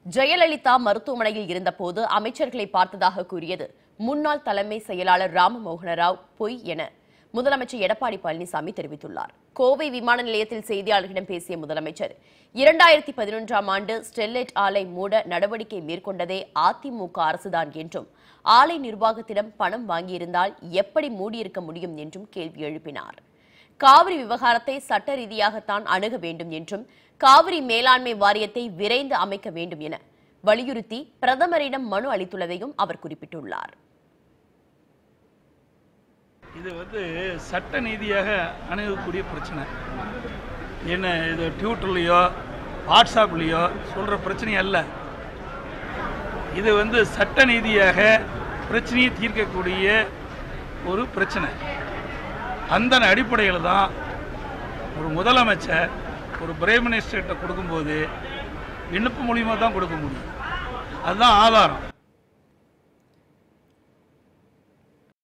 ஜெயலலிதா மருத்துவமனையில் இருந்தபோது அமைச்சர்களை பார்த்ததாக கூறியது முன்னாள் தலைமை செயலாளர் ராமமோகன ராவ் பொய் என முதலமைச்சர் எடப்பாடி பழனிசாமி தெரிவித்துள்ளார் கோவை விமான நிலையத்தில் செய்தியாளர்களிடம் பேசிய முதலமைச்சர் இரண்டாயிரத்தி பதினொன்றாம் ஆண்டு ஸ்டெர்லைட் ஆலை மூட நடவடிக்கை மேற்கொண்டதே அதிமுக அரசுதான் என்றும் ஆலை நிர்வாகத்திடம் பணம் வாங்கியிருந்தால் எப்படி மூடியிருக்க முடியும் என்றும் கேள்வி எழுப்பினார் காவிரி விவகாரத்தை சட்ட ரீதியாகத்தான் அணுக வேண்டும் என்றும் காவிரி மேலாண்மை வாரியத்தை விரைந்து அமைக்க வேண்டும் என வலியுறுத்தி பிரதமரிடம் மனு அளித்துள்ளதையும் அவர் குறிப்பிட்டுள்ளார் இது வந்து சட்ட நீதியாக அணுகக்கூடிய பிரச்சனை என்ன இது ட்விட்டர்லேயோ வாட்ஸ்அப்லேயோ சொல்கிற பிரச்சனை அல்ல இது வந்து சட்ட நீதியாக பிரச்சனையை தீர்க்கக்கூடிய ஒரு பிரச்சனை அந்த அடிப்படையில் தான் ஒரு முதலமைச்சர் ஒரு பிரைம் மினிஸ்டர்கிட்ட கொடுக்கும்போது விண்ணப்ப மூலியமாக தான் கொடுக்க முடியும் அதுதான் ஆதாரம்